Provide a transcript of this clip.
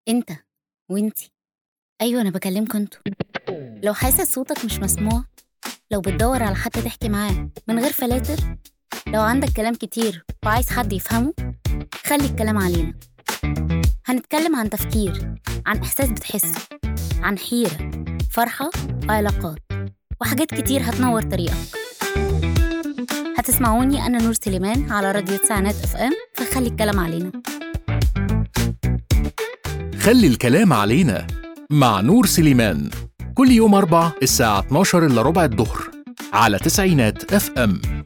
انت وانتي ايوه انا بكلمكوا انتوا لو حاسس صوتك مش مسموع لو بتدور على حد تحكي معاه من غير فلاتر لو عندك كلام كتير وعايز حد يفهمه خلي الكلام علينا هنتكلم عن تفكير عن إحساس بتحسه عن حيرة فرحة وعلاقات وحاجات كتير هتنور طريقك هتسمعوني أنا نور سليمان على راديو تسعينات اف ام فخلي الكلام علينا خلي الكلام علينا مع نور سليمان كل يوم أربع الساعة 12 إلا ربع الظهر على تسعينات اف ام